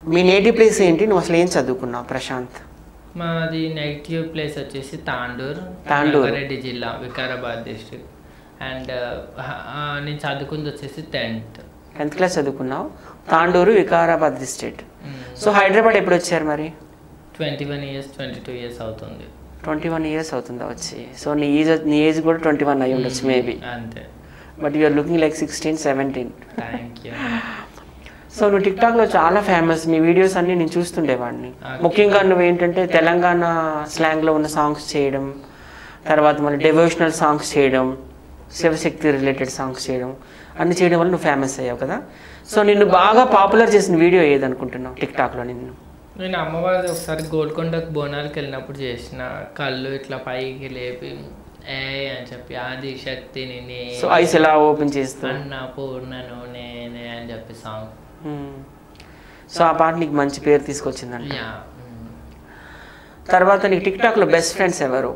మీ native place ఏంటి నువ్వు అసలు ఏం చదువుకున్నావు ప్రశాంత్ మాది నెగిటివ్ ప్లేస్ వచ్చేసి తాండూర్ తాండూర్. రంగారెడ్డి జిల్లా వికారాబాద్ డిస్ట్రిక్ట్ అండ్ నేను చదువుకుంది వచ్చేసి టెన్త్ టెన్త్ క్లాస్ చదువుకున్నావు తాండూరు వికారాబాద్ డిస్ట్రిక్ట్ సో హైదరాబాద్ ఎప్పుడు వచ్చారు మరి twenty one years twenty two years అవుతుంది ట్వంటీ వన్ ఇయర్స్ అవుతుందా వచ్చి సో నీ ఏజ్ నీ ఏజ్ కూడా ట్వంటీ వన్ అయి ఉండొచ్చు మేబీ అంతే but you're looking like sixteen seventeen thank you so నువ్వు టిక్టాక్లో చాలా ఫేమస్ నీ వీడియోస్ అన్నీ నేను చూస్తుండేవాడిని Okay. ముఖ్యంగా నువ్వు ఏంటంటే తెలంగాణ స్లాంగ్లో ఉన్న సాంగ్స్ చేయడం తర్వాత మళ్ళీ డెవోషనల్ సాంగ్స్ చేయడం శివశక్తి రిలేటెడ్ సాంగ్స్ చేయడం అన్ని చేయడం వల్ల నువ్వు ఫేమస్ అయ్యావు కదా సో నిన్ను బాగా పాపులర్ చేసిన వీడియో ఏదనుకుంటున్నావు టిక్టాక్లో నిన్ను నేను అమ్మవారిది ఒకసారి గోల్కొండకు బోనాలకు వెళ్ళినప్పుడు చేసిన కళ్ళు ఇట్లా పైకి లేపి ఏ అని చెప్పి ఆది శక్తిని నే సో ఐస్ ఎలా ఓపెన్ చేస్తూ అన్న పూర్ణను నేనే అని చెప్పి సాంగ్ సో ఆ పాట నీకు మంచి పేరు తీసుకొచ్చిందంట యా తర్వాత నీకు టిక్టాక్లో బెస్ట్ ఫ్రెండ్స్ ఎవరు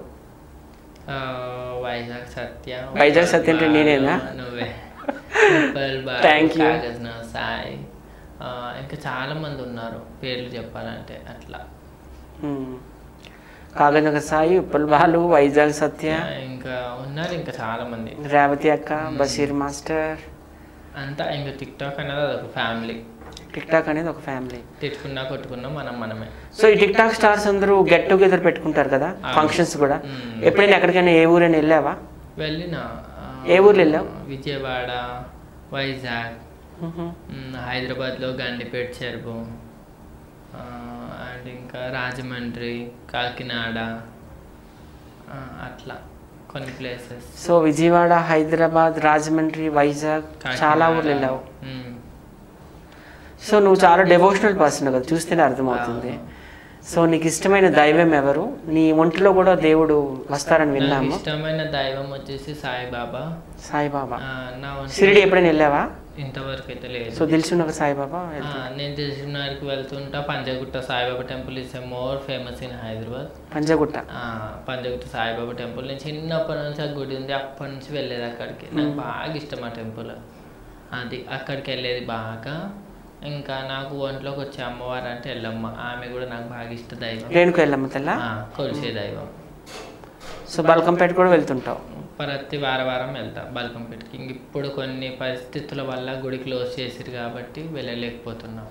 వైజాగ్ సత్య వైజాగ్ సత్య అంటే నేనేనా? నువ్వే ఉప్పల్ బాలు, Thank you. కాగజ్న సాయి ఆ, ఇంకా చాలా మంది ఉన్నారు పేర్లు చెప్పాలంటే అట్లా కాగనగర్ సాయి ఉప్పల్ బాలు వైజాగ్ సత్య ఇంకా ఉన్నారు ఇంకా చాలా మంది రేవతి అక్క బషీర్ మాస్టర్ అంతా ఇంకా టిక్ టాక్ అనేది అదొక ఫ్యామిలీ టిక్టాక్ అనేది ఒక ఫ్యామిలీ తిట్టుకున్నా కొట్టుకున్నా మనం మనమే సో ఈ టిక్ టాక్ స్టార్స్ అందరూ గెట్ టుగెదర్ పెట్టుకుంటారు కదా అవును. ఫంక్షన్స్ కూడా మ్మ్. ఎప్పుడైనా ఎక్కడికైనా ఏ ఊరైనా వెళ్ళావా వెళ్ళిన ఆ, ఏ ఊర్లో వెళ్ళావు? విజయవాడ వైజాగ్ మ్, హైదరాబాద్లో గండిపేట చెరువు ఆ, అండ్ ఇంకా రాజమండ్రి కాకినాడ ఆ, అట్లా కొన్ని ప్లేసెస్ సో విజయవాడ హైదరాబాద్ రాజమండ్రి వైజాగ్ చాలా ఊర్లు వెళ్ళావు సో నువ్వు చాలా డెవోషనల్ పర్సన్ కదా చూస్తేనే అర్థమవుతుంది సో నీకు ఇష్టమైన దైవం ఎవరు నీ ఒంటిలో కూడా దేవుడు వస్తారని నాకు విన్నాము ఇష్టమైన దైవం వచ్చేసి సాయిబాబా సాయిబాబా ఆ, నా ఒంటి షిరిడి ఎప్పుడైనా వెళ్ళావా ఇంతవరకు అయితే లేదు సో తెలిసిన ఒక సాయిబాబా ఆ, వెళ్తా నేను తెలిసినారికి వెళ్తుంటా Panjagutta Saibaba temple is a more famous in Hyderabad Panjagutta ఆ, పంజగుట్ట సాయిబాబా టెంపుల్ నేను చిన్నప్పటి నుంచి ఆ గుడి ఉంది అప్పటి నుంచి వెళ్ళేది అక్కడికి నాకు బాగా ఇష్టం ఆ టెంపుల్ అది అక్కడికి వెళ్ళేది బాగా ఇంకా నాకు ఒంట్లోకి వచ్చే అమ్మవారు అంటే ఎల్లమ్మ ఆమె కూడా నాకు బాగా ఇష్ట దైవం రేణుకు వెళ్ళమ్మ తెల్ల ఆ, కొలిసే దైవం సో బల్కంపేట కూడా వెళ్తుంటావు ప్రతి వారం వారం వెళ్తా బల్కంపేటకి ఇంక ఇప్పుడు కొన్ని పరిస్థితుల వల్ల గుడి క్లోజ్ చేసిరు కాబట్టి వెళ్ళలేకపోతున్నాం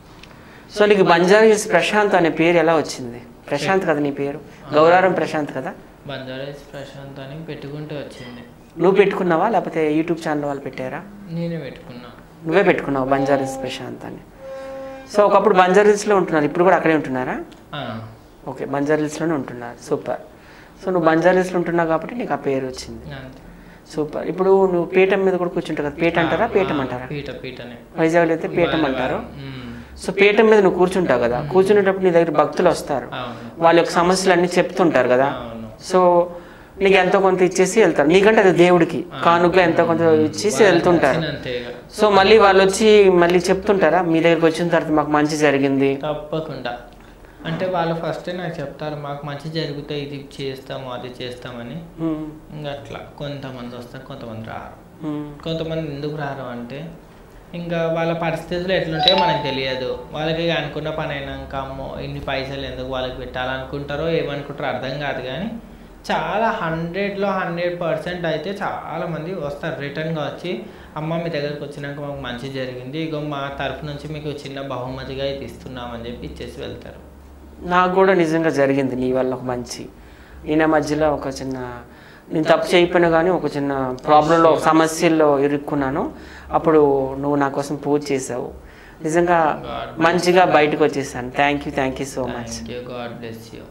సో నీకు బంజారా హిల్స్ ప్రశాంత్ అనే పేరు ఎలా వచ్చింది ప్రశాంత్ కదా నీ పేరు గౌరారం ప్రశాంత్ కదా బంజారాస్ ప్రశాంత్ అని పెట్టుకుంటూ వచ్చింది నువ్వు పెట్టుకున్నావా లేకపోతే యూట్యూబ్ ఛానల్ వాళ్ళు పెట్టారా నేనే పెట్టుకున్నా నువ్వే పెట్టుకున్నావు బంజారా హిల్స్ ప్రశాంత్ అని సో ఒకప్పుడు బంజారా హిల్స్లో ఉంటున్నారు ఇప్పుడు కూడా అక్కడే ఉంటున్నారా ఆ, ఓకే బంజారా హిల్స్లోనే ఉంటున్నారు సూపర్ సో నువ్వు బంజారా హిల్స్లో ఉంటున్నావు కాబట్టి నీకు ఆ పేరు వచ్చింది అంతే. సూపర్ ఇప్పుడు నువ్వు పీఠం మీద కూడా కూర్చుంటావు కదా పీఠ అంటారా పీఠం ఆ, అంటారా పీట పీటనే వైజాగ్లో అయితే పీఠం అంటారు మ్మ్. సో పీఠం మీద నువ్వు కూర్చుంటావు కదా కూర్చునేటప్పుడు నీ దగ్గర భక్తులు వస్తారు అవును వాళ్ళ యొక్క సమస్యలు అన్ని చెప్తుంటారు కదా అవును సో నీకు ఎంతో కొంత ఇచ్చేసి వెళ్తారు నీకంటే అది దేవుడికి కానుక ఎంతో కొంత ఇచ్చేసి వెళ్తుంటారు అంతే ఇక. సో మళ్ళీ వాళ్ళు వచ్చి మళ్ళీ చెప్తుంటారా మీ దగ్గరికి వచ్చిన తర్వాత మాకు మంచి జరిగింది తప్పకుండా అంటే వాళ్ళు ఫస్ట్ నాకు చెప్తారు మాకు మంచి జరిగితే ఇది చేస్తాము అది చేస్తామని మ్మ్. ఇంకా అట్లా కొంతమంది వస్తారు కొంతమంది రారు మ్మ్. కొంతమంది ఎందుకు రారు అంటే ఇంకా వాళ్ళ పరిస్థితులు ఎట్లుంటాయో మనకు తెలియదు వాళ్ళకి అనుకున్న పని అయినాక అమ్మో ఇన్ని పైసలు ఎందుకు వాళ్ళకి పెట్టాలనుకుంటారో ఏమనుకుంటారో అర్థం కాదు కానీ చాలా హండ్రెడ్లో హండ్రెడ్ పర్సెంట్ అయితే చాలా మంది వస్తారు రిటర్న్గా వచ్చి అమ్మ మీ దగ్గరకు వచ్చినాక మాకు మంచి జరిగింది ఇగో మా తరఫు నుంచి మీకు చిన్న బహుమతిగా ఇది ఇస్తున్నామని చెప్పి ఇచ్చేసి వెళ్తారు నాకు కూడా నిజంగా జరిగింది నీ వల్ల ఒక మంచి నేను ఆ మధ్యలో ఒక చిన్న నేను తప్పు చేయకపోయినా కానీ ఒక చిన్న ప్రాబ్లంలో సమస్యల్లో ఇరుక్కున్నాను అప్పుడు నువ్వు నా కోసం పూజ చేసావు నిజంగా మంచిగా బయటకు వచ్చేసాను thank you thank you so much thank you God bless you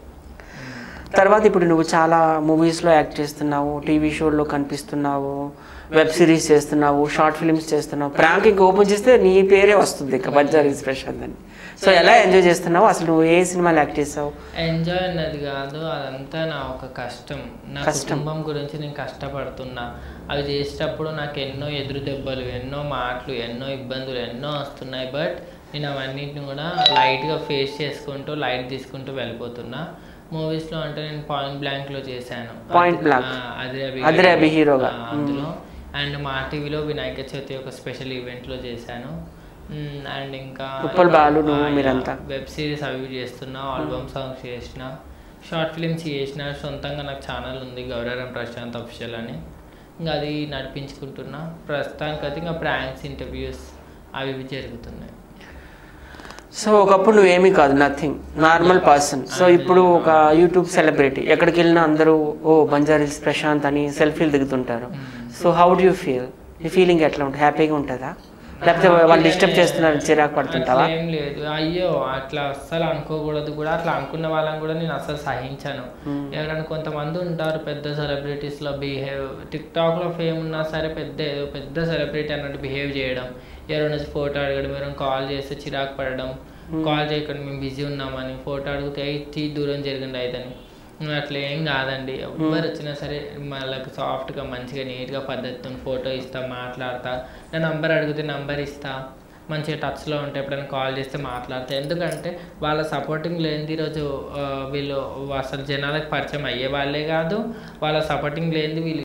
తర్వాత ఇప్పుడు నువ్వు చాలా మూవీస్లో యాక్ట్ చేస్తున్నావు టీవీ షోల్లో కనిపిస్తున్నావు వెబ్ సిరీస్ చేస్తున్నావు షార్ట్ ఫిల్మ్స్ చేస్తున్నావు ప్రాంక్ ఇంకా ఓపెన్ చేస్తే నీ పేరే వస్తుంది ఇంకా బజ్జార్ ప్రశాంత్ అని సో ఎలా ఎంజాయ్ చేస్తున్నావు అసలు నువ్వు ఏ సినిమాలు యాక్ట్ చేసావు ఎంజాయ్ అన్నది కాదు అదంతా నా ఒక కష్టం నా కష్టం. కుటుంబం గురించి నేను కష్టపడుతున్నా అవి చేసేటప్పుడు నాకు ఎన్నో ఎదురు దెబ్బలు ఎన్నో మాటలు ఎన్నో ఇబ్బందులు ఎన్నో వస్తున్నాయి బట్ నేను అవన్నిటిని కూడా లైట్గా ఫేస్ చేసుకుంటూ లైట్ తీసుకుంటూ వెళ్ళిపోతున్నా మూవీస్లో అంటే నేను పాయింట్ బ్లాంక్లో చేశాను Point Blank. ఆ, అదిరే అదిరే అభి హీరోగా. ఆ, అందులో అండ్ మా టీవీలో వినాయక చవితి ఒక స్పెషల్ ఈవెంట్లో చేశాను అండ్ ఇంకా ఉప్పల్ బాలు నువ్వు మీరంతా. వెబ్ సిరీస్ అవి చేస్తున్నా ఆల్బమ్ సాంగ్స్ చేసిన షార్ట్ ఫిల్మ్స్ చేసిన సొంతంగా నాకు ఛానల్ ఉంది గౌరవం ప్రశాంత్ అఫిషియల్ అని ఇంకా అది నడిపించుకుంటున్నా ప్రస్తుతానికి అయితే ఇంకా ప్రాంక్స్ ఇంటర్వ్యూస్ అవి ఇవి జరుగుతున్నాయి సో ఒకప్పుడు నువ్వేమీ కాదు నథింగ్ నార్మల్ పర్సన్ సో ఇప్పుడు ఒక యూట్యూబ్ సెలబ్రిటీ ఎక్కడికి వెళ్ళినా అందరూ ఓ బంజారీస్ ప్రశాంత్ అని సెల్ఫీలు దిగుతుంటారు so how do you feel నీ ఫీలింగ్ ఎట్లా ఉంటుంది హ్యాపీగా ఉంటుందా లేకపోతే వాళ్ళు డిస్టర్బ్ చేస్తున్నారు చిరాకు పడుతుంటావా అట్లా ఏం లేదు అయ్యో అట్లా అస్సలు అనుకోకూడదు కూడా అట్లా అనుకున్న వాళ్ళని కూడా నేను అస్సలు సహించాను Hmm. ఎవరైనా కొంతమంది ఉంటారు పెద్ద సెలబ్రిటీస్ లో బిహేవ్ టిక్ టాక్ లో ఫేమ్ ఉన్నా సరే పెద్ద ఏదో పెద్ద సెలబ్రిటీ అన్నట్టు బిహేవ్ చేయడం ఎవరైనా ఫోటో అడగడం ఎవరైనా కాల్ చేస్తే చిరాకు పడడం కాల్ చేయకుండా మేము బిజీ ఉన్నామని ఫోటో అడిగితే తీ దూరం జరిగింది అయితని అట్లా ఏం కాదండి ఎవరు వచ్చినా సరే వాళ్ళకి సాఫ్ట్గా మంచిగా నీట్గా పద్ధతితో ఫోటో ఇస్తా మాట్లాడతా నా నంబర్ అడిగితే నంబర్ ఇస్తా మంచిగా టచ్లో ఉంటే ఎప్పుడైనా కాల్ చేస్తే మాట్లాడతా ఎందుకంటే వాళ్ళ సపోర్టింగ్ లేనిది ఈరోజు ఆ, వీళ్ళు అసలు జనాలకు పరిచయం అయ్యే వాళ్ళే కాదు వాళ్ళ సపోర్టింగ్ లేనిది వీళ్ళు